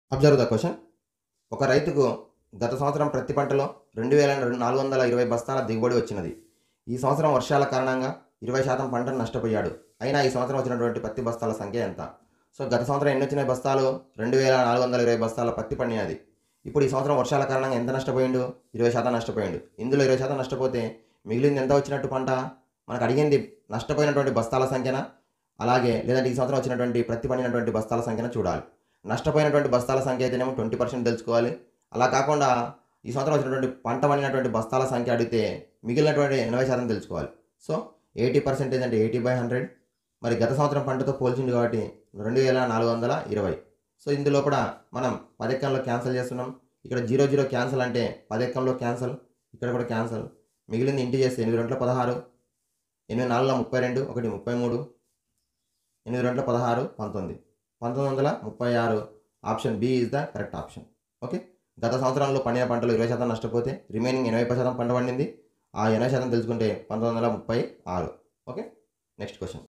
observe the question ఒక రైతుకు గత సంవత్సరం ప్రతి పంటలో రెండు వేల నాలుగు వందల ఇరవై బస్తాల దిగుబడి వచ్చినది ఈ సంవత్సరం వర్షాల కారణంగా ఇరవై శాతం పంటను నష్టపోయాడు అయినా ఈ సంవత్సరం వచ్చినటువంటి పత్తి బస్తాల సంఖ్య ఎంత సో గత సంవత్సరం ఎన్ని వచ్చినాయి బస్తాలు రెండు వేల నాలుగు వందల ఇరవై బస్తాల పత్తి పండినది ఇప్పుడు ఈ సంవత్సరం వర్షాల కారణంగా ఎంత నష్టపోయిండు ఇరవై శాతం నష్టపోయిండు ఇందులో ఇరవై శాతం నష్టపోతే మిగిలింది ఎంత వచ్చినట్టు పంట మనకు అడిగింది నష్టపోయినటువంటి బస్తాల సంఖ్యన అలాగే లేదంటే ఈ సంవత్సరం వచ్చినటువంటి ప్రతి పండినటువంటి బస్తాల సంఖ్యన చూడాలి నష్టపోయినటువంటి బస్తాల సంఖ్య అయితేనేమో ట్వంటీ పర్సెంట్ తెలుసుకోవాలి అలా కాకుండా ఈ సంవత్సరం వచ్చినటువంటి పంట పండినటువంటి బస్తాల సంఖ్య అడిగితే మిగిలినటువంటి ఎనభై శాతం తెలుసుకోవాలి సో ఎయిటీ పర్సెంటేజ్ అంటే ఎయిటీ బై హండ్రెడ్ మరి గత సంవత్సరం పంటతో పోల్చింది కాబట్టి రెండు వేల నాలుగు వందల ఇరవై సో ఇందులో కూడా మనం పదెక్కంలో క్యాన్సిల్ చేస్తున్నాం ఇక్కడ జీరో జీరో క్యాన్సిల్ అంటే పదెక్కంలో క్యాన్సిల్ ఇక్కడ కూడా క్యాన్సిల్ మిగిలింది ఇంటి చేస్తే ఎనిమిది రెంట్ల పదహారు ఎనిమిది నాలుగుల ముప్పై రెండు ఒకటి ముప్పై మూడు ఎనిమిది రెంట్ల పదహారు పంతొమ్మిది పంతొమ్మిది వందల ముప్పై ఆరు option B is the correct option okay గత సంవత్సరంలో పండిన పంటలు ఇరవై శాతం నష్టపోతే రిమైనింగ్ ఎనభై శాతం పంట పండింది ఆ ఎనభై శాతం తెలుసుకుంటే పంతొమ్మిది వందల ముప్పై ఆరు ఓకే నెక్స్ట్ క్వశ్చన్